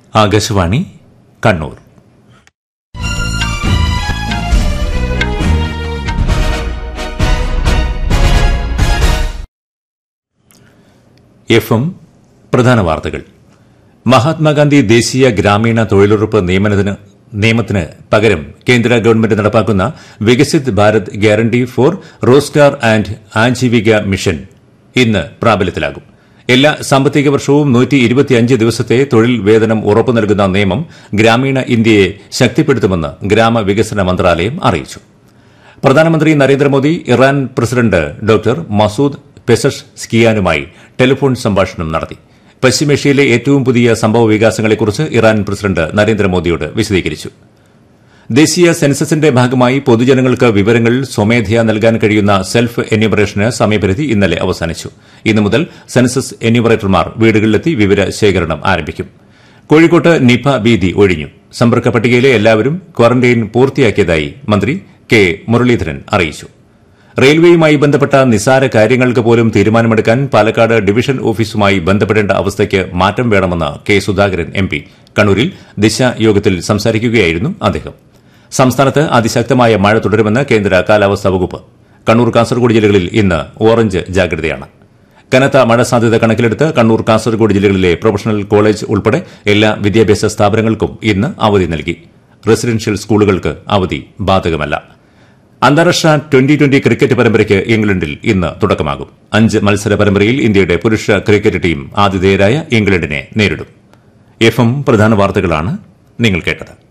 Akashvani Kannur F M പ്രധാന വാർത്തകൾ മഹാത്മാഗാന്ധി ദേശീയ ഗ്രാമീണ തൊഴിലുറപ്പ് നിയമനത്തിന് നിയമത്തിന് പകരം കേന്ദ്ര ഗവൺമെന്റ് നടപ്പാക്കുന്ന Viksit Bharat guarantee for Rozgar and Ajeevika mission ഇന്ന് പ്രാബല്യത്തിലാകും എല്ലാ സാമ്പത്തിക വർഷവും നൂറ്റി ഇരുപത്തിയഞ്ച് ദിവസത്തെ തൊഴിൽ വേതനം ഉറപ്പു നൽകുന്ന നിയമം ഗ്രാമീണ ഇന്ത്യയെ ശക്തിപ്പെടുത്തുമെന്ന് ഗ്രാമവികസന മന്ത്രാലയം അറിയിച്ചു പ്രധാനമന്ത്രി Narendra Modi Iran president doctor Masoud പെസഷ് സ്കിയാനുമായി ടെലിഫോൺ സംഭാഷണം നടത്തി പശ്ചിമേഷ്യയിലെ ഏറ്റവും പുതിയ സംഭവ വികാസങ്ങളെക്കുറിച്ച് ഇറാൻ പ്രസിഡന്റ് നരേന്ദ്രമോദിയോട് വിശദീകരിച്ചു ദേശീയ സെൻസസിന്റെ ഭാഗമായി പൊതുജനങ്ങൾക്ക് വിവരങ്ങൾ സ്വമേധയാ നൽകാൻ കഴിയുന്ന സെൽഫ് എന്യൂമറേഷന് സമയപരിധി ഇന്നലെ അവസാനിച്ചു ഇന്നു മുതൽ സെൻസസ് എന്യൂമറേറ്റർമാർ വീടുകളിലെത്തി വിവര ശേഖരണം ആരംഭിക്കും കോഴിക്കോട്ട് നിപ ഭീതി ഒഴിഞ്ഞു സമ്പർക്ക പട്ടികയിലെ എല്ലാവരും ക്വാറന്റൈൻ പൂർത്തിയാക്കിയതായി മന്ത്രി കെ മുരളീധരൻ അറിയിച്ചു റെയിൽവേയുമായി ബന്ധപ്പെട്ട നിസാര കാര്യങ്ങൾക്ക് പോലും തീരുമാനമെടുക്കാൻ പാലക്കാട് ഡിവിഷൻ ഓഫീസുമായി ബന്ധപ്പെടേണ്ട അവസ്ഥയ്ക്ക് മാറ്റം വേണമെന്ന് കെ സുധാകരൻ എം പി കണ്ണൂരിൽ ദിശ യോഗത്തിൽ സംസാരിക്കുകയായിരുന്നു അദ്ദേഹം സംസ്ഥാനത്ത് അതിശക്തമായ മഴ തുടരുമെന്ന് കേന്ദ്ര കാലാവസ്ഥാ വകുപ്പ് കണ്ണൂർ കാസർഗോഡ് ജില്ലകളിൽ ഇന്ന് ഓറഞ്ച് ജാഗ്രതയാണ് കനത്ത മഴ സാധ്യത കണക്കിലെടുത്ത് കണ്ണൂർ കാസർഗോഡ് ജില്ലകളിലെ പ്രൊഫഷണൽ കോളേജ് ഉൾപ്പെടെ എല്ലാ വിദ്യാഭ്യാസ സ്ഥാപനങ്ങൾക്കും ഇന്ന് അവധി നൽകി റെസിഡൻഷ്യൽ സ്കൂളുകൾക്ക് അവധി ബാധകമല്ല അന്താരാഷ്ട്ര ട്വന്റി ട്വന്റി ക്രിക്കറ്റ് പരമ്പരയ്ക്ക് ഇംഗ്ലണ്ടിൽ ഇന്ന് തുടക്കമാകും അഞ്ച് മത്സര പരമ്പരയിൽ ഇന്ത്യയുടെ പുരുഷ ക്രിക്കറ്റ് ടീം ആതിഥേയരായ ഇംഗ്ലണ്ടിനെ നേരിടും എഫ് എം പ്രധാന വാർത്തകളാണ് നിങ്ങൾ കേട്ടത്